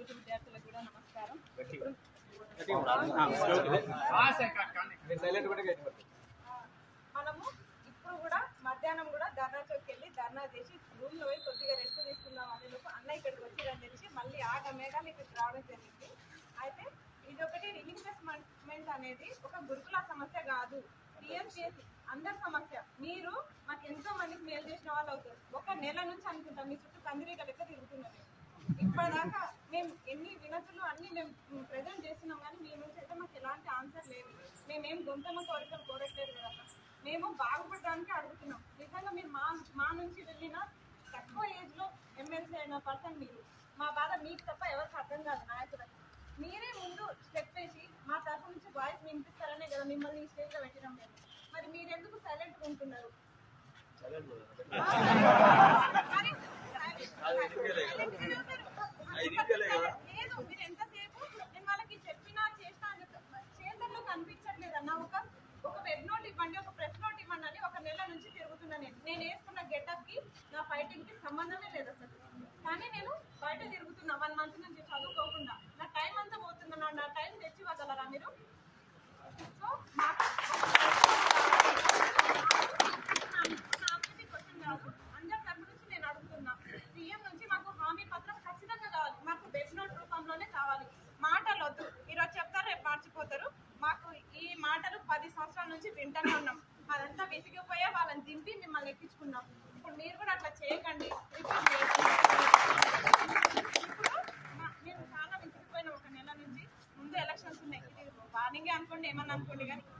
తోటి విద్యార్థులకు కూడా నమస్కారం మనము ఇప్పుడు కూడా మధ్యాహ్నం కూడా ధర్నా చౌక్ వెళ్ళి ధర్నా చేసి రూమ్ లో పోయి కొద్దిగా రెస్ట్ తీసుకుందాం అనే లోపు అన్న ఇక్కడికి వచ్చిరని తెలిసి మళ్ళీ ఆగ మేఘాలు ఇక్కడికి రావడం జరిగింది అయితే ఇది ఒకటి రీఇన్వెస్ట్మెంట్ అనేది ఒక గురుకుల సమస్య కాదు టీఎస్పీఎస్సీ అందరి సమస్య మీరు మాకు ఎంతో మందికి మేలు చేసిన వాళ్ళు అవుతారు ఒక నెల నుంచి అనుకుంటాం మీ చుట్టూ కందిరీగ లెక్క తిరుగుతున్నారు ఇప్పటిదాకా మేము ఎన్ని వినతులు అన్ని మేము ప్రజెంట్ చేస్తున్నాం కానీ మీ నుంచి అయితే మాకు ఎలాంటి ఆన్సర్ లేదు మేమేం గొంతమ్మ కోరికలు కోరట్లేదు కదా మేము బాగుపడడానికి అడుగుతున్నాం నిజంగా మీరు మా మా నుంచి వెళ్ళిన తక్కువ ఏజ్ లో ఎమ్మెల్సీ అయిన పర్సన్ మీరు మా బాధ మీకు తప్ప ఎవరికి అర్థం కాదు నాయకులకు మీరే ముందు స్టెప్ వేసి మా తరఫు నుంచి వాయిస్ వినిపిస్తారనే కదా మిమ్మల్ని ఈ స్టేజ్ లో పెట్టడం లేదు మరి మీరు ఎందుకు సైలెంట్ ఉంటున్నారు మరి లేదు మీరు ఎంతసేపు నేను వాళ్ళకి చెప్పినా చేసినా అని చేతల్లో కనిపించట్లేదు అన్న ఒక ఒక వెబ్ నోట్ ఇవ్వండి ఒక ప్రెస్ నోట్ ఇవ్వండి అని ఒక నెల నుంచి తిరుగుతున్నా నేను నేను వేసుకున్న గెటప్ కి నా ఫైటింగ్ కి సంబంధమే లేదు అసలు కానీ నేను బయట తిరుగుతున్నా వన్ మంత్ నుంచి చదువుకోకుండా నా టైం అంతా పోతుందా నా- నా టైం తెచ్చి ఇవ్వగలరా మీరు సో మాకు నా అభివృద్ధి క్వశ్చన్ కాదు అందరి తరపు నుంచి నేను అడుగుతున్నా సీఎం నుంచి మాకు హామీ పత్రం ఖచ్చితంగా కావాలి మాకు వెబ్ నోట్ రూపంలోనే కావాలి మాటలు వద్దు ఈరోజు చెప్తారు రేపు మర్చిపోతారు మాకు ఈ మాటలు పది సంవత్సరాల నుంచి వింటూనే ఉన్నాం అదంతా విసిగిపోయే వాళ్ళని దింపి మిమ్మల్ని ఎక్కించుకున్నాం ఇప్పుడు మీరు కూడా అట్లా చేయకండి రిపీట్ చేయకండి ఇప్పుడు మా- మేము చాలా విసిగిపోయిన ఒక నెల నుంచి ముందు ఎలక్షన్స్ ఉన్నాయి ఇది వార్నింగే అనుకోండి ఏమన్నా అనుకోండి కానీ